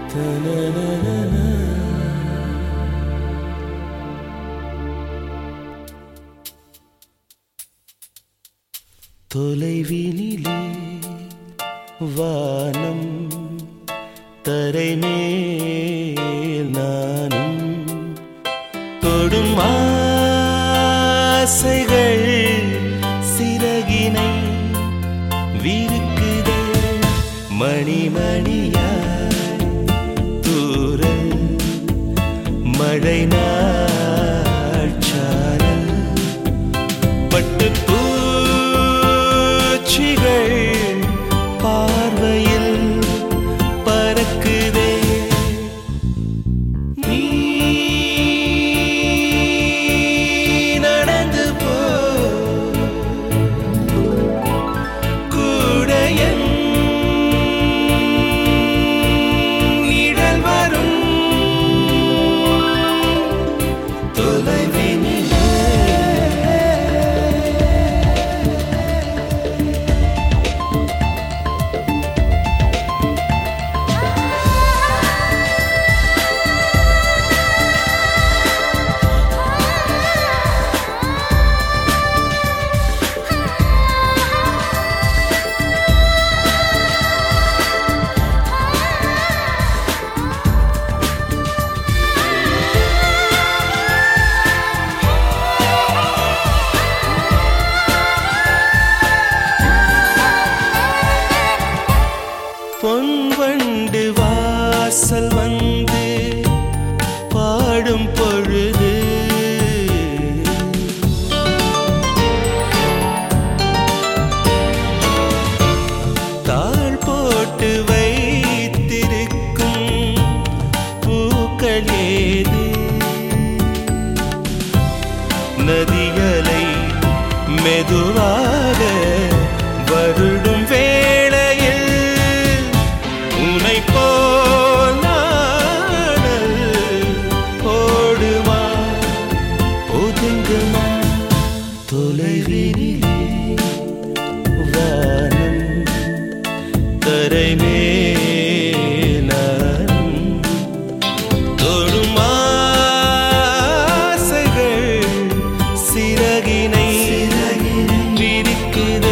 தொலைவினிலே வானம் தரைமேல் நானும் தொடும் ஆசைகள் சிறகினை விருக்குதே மணிமணியாய் தூரல் மழை நாட்சாரல் பட்டு பூச்சிகள் பார்வையில் பறக்குதே நீ நடந்து போ கூட என் நிழல் வரும் தொலைவினிலே பொன் வண்டு வாசல் வந்து பாடும் பொழுது தாழ் போட்டு வைத்திருக்கும் பூக்கள் ஏது நதிகளை மெதுவாக வருடும் வேளையில் உனை போல் நாடல் ஓடுமா ஒதுங்குமா தொலைவினிலே வானம் தரைமேலும் தொடும் ஆசைகள் சிறகினை விரிக்குதே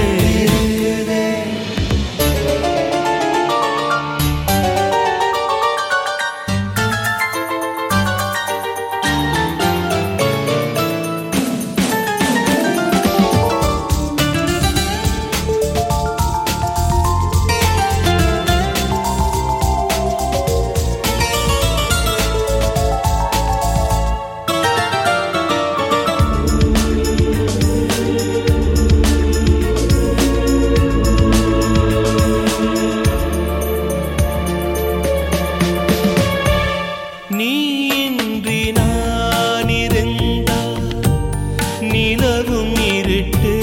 நீ இன்றி நான் இருந்தால் நிலவும் இருட்டு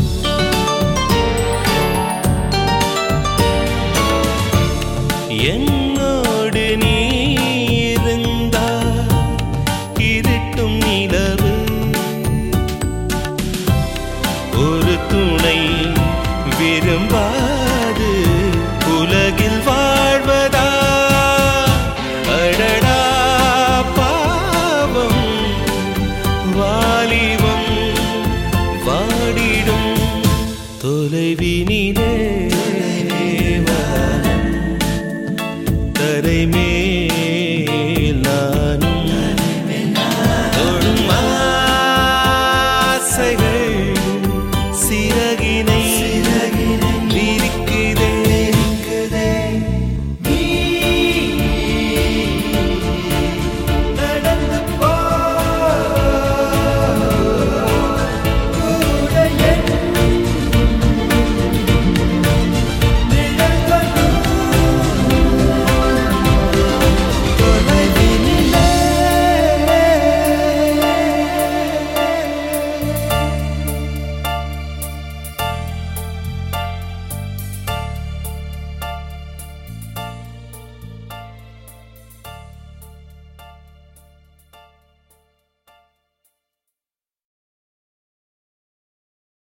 என்